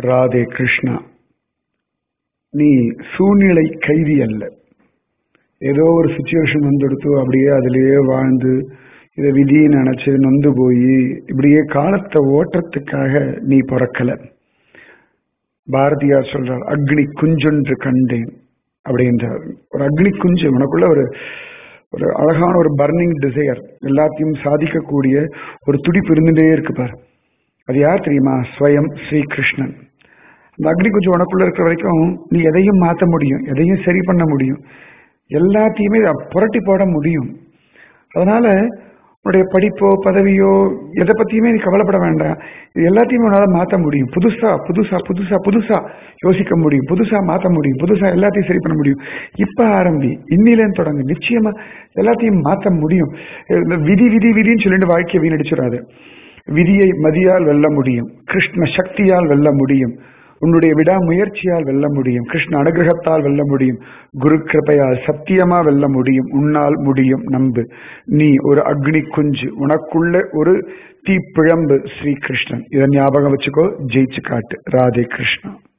ராதே கிருஷ்ணா நீ சூழ்நிலை கைதி அல்ல ஏதோ ஒரு சுச்சுவேஷன் வந்துடுத்து அப்படியே அதிலேயே வாழ்ந்து இதை விதியை நினைச்சு நொந்து போய் இப்படியே காலத்தை ஓட்டத்துக்காக நீ பிறக்கல பாரதியார் சொல்றார் அக்னி குஞ்சொன்று கண்டேன் அப்படின்றார் ஒரு அக்னி குஞ்சு உனக்குள்ள ஒரு ஒரு அழகான ஒரு பர்னிங் டிசையர் எல்லாத்தையும் சாதிக்கக்கூடிய ஒரு துடிப்பு இருந்துட்டே இருக்கு பார் அது யார் தெரியுமா ஸ்வயம் ஸ்ரீகிருஷ்ணன் அந்த அக்னி குஞ்சு உனக்குள்ள இருக்கிற வரைக்கும் நீ எதையும் மாற்ற முடியும் எதையும் சரி பண்ண முடியும் எல்லாத்தையுமே புரட்டி போட முடியும் அதனால உன்னுடைய படிப்போ பதவியோ எதை பத்தியுமே நீ கவலைப்பட வேண்டாம் இது எல்லாத்தையுமே உன்னால மாற்ற முடியும் புதுசா புதுசா புதுசா புதுசா யோசிக்க முடியும் புதுசா மாற்ற முடியும் புதுசா எல்லாத்தையும் சரி பண்ண முடியும் இப்ப ஆரம்பி இன்னிலேன்னு தொடங்கு நிச்சயமா எல்லாத்தையும் மாற்ற முடியும் இந்த விதி விதி விதின்னு சொல்லிட்டு வாழ்க்கையை வீணடிச்சிடாது விதியை மதியால் வெல்ல முடியும் கிருஷ்ண சக்தியால் வெல்ல முடியும் உன்னுடைய விடாமுயற்சியால் வெல்ல முடியும் கிருஷ்ண அனுகிரகத்தால் வெல்ல முடியும் குரு கிருப்பையால் சத்தியமா வெல்ல முடியும் உன்னால் முடியும் நம்பு நீ ஒரு அக்னி குஞ்சு உனக்குள்ள ஒரு தீப்பிழம்பு ஸ்ரீ கிருஷ்ணன் இதை ஞாபகம் வச்சுக்கோ ஜெயிச்சு காட்டு ராதே கிருஷ்ணா